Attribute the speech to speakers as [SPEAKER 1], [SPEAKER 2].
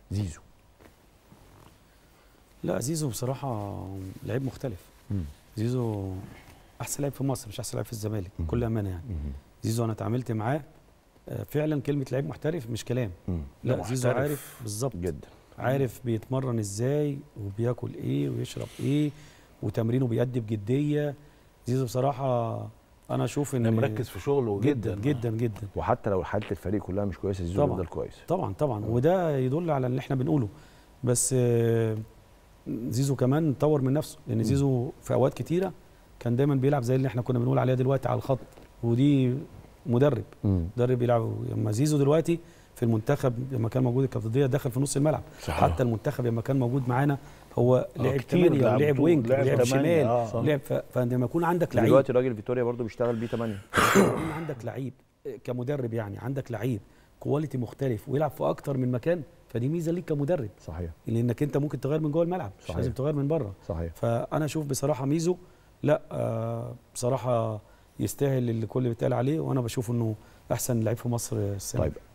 [SPEAKER 1] زيزو
[SPEAKER 2] لا زيزو بصراحه لعيب مختلف
[SPEAKER 1] مم.
[SPEAKER 2] زيزو احسن لعيب في مصر مش احسن لعيب في الزمالك
[SPEAKER 1] مم.
[SPEAKER 2] بكل امانه يعني
[SPEAKER 1] مم.
[SPEAKER 2] زيزو انا اتعاملت معاه آه، فعلا كلمه لعيب محترف مش كلام
[SPEAKER 1] مم.
[SPEAKER 2] لا زيزو
[SPEAKER 3] محترف
[SPEAKER 2] عارف بالظبط
[SPEAKER 1] جدا
[SPEAKER 2] عارف بيتمرن ازاي وبياكل ايه ويشرب ايه وتمرينه بيأدي بجديه زيزو بصراحه انا اشوف ان
[SPEAKER 3] ده مركز في شغله
[SPEAKER 2] جدا
[SPEAKER 3] جدا
[SPEAKER 2] جدا جدا
[SPEAKER 1] وحتى لو حاله الفريق كلها مش كويسه زيزو
[SPEAKER 2] طبعاً.
[SPEAKER 1] بيفضل كويس
[SPEAKER 2] طبعا طبعا وده يدل على اللي احنا بنقوله بس آه، زيزو كمان طور من نفسه لان زيزو في اوقات كتيره كان دايما بيلعب زي اللي احنا كنا بنقول عليها دلوقتي على الخط ودي مدرب
[SPEAKER 1] مم.
[SPEAKER 2] مدرب يلعب اما زيزو دلوقتي في المنتخب لما كان موجود الكابتن دخل في نص الملعب
[SPEAKER 3] صحيح.
[SPEAKER 2] حتى المنتخب لما كان موجود معانا هو لعب
[SPEAKER 3] كتير
[SPEAKER 2] ثمانية
[SPEAKER 3] لعب
[SPEAKER 2] ولعب
[SPEAKER 3] طول،
[SPEAKER 2] وينج
[SPEAKER 3] لعب
[SPEAKER 2] ولعب
[SPEAKER 3] تمانية،
[SPEAKER 2] شمال
[SPEAKER 3] آه.
[SPEAKER 2] لعب ف- فلما يكون عندك لعيب
[SPEAKER 1] دلوقتي راجل فيتوريا برضو بيشتغل بيه 8
[SPEAKER 2] يكون عندك لعيب كمدرب يعني عندك لعيب كواليتي مختلف ويلعب في اكتر من مكان فدي ميزه ليك كمدرب
[SPEAKER 1] صحيح
[SPEAKER 2] لانك انت ممكن تغير من جوه الملعب مش
[SPEAKER 1] صحيح.
[SPEAKER 2] لازم تغير من بره
[SPEAKER 1] صحيح
[SPEAKER 2] فانا اشوف بصراحه ميزو لا آه بصراحه يستاهل اللي كل اللي بيتقال عليه وانا بشوف انه احسن لعيب في مصر السنه
[SPEAKER 1] طيب
[SPEAKER 2] دي.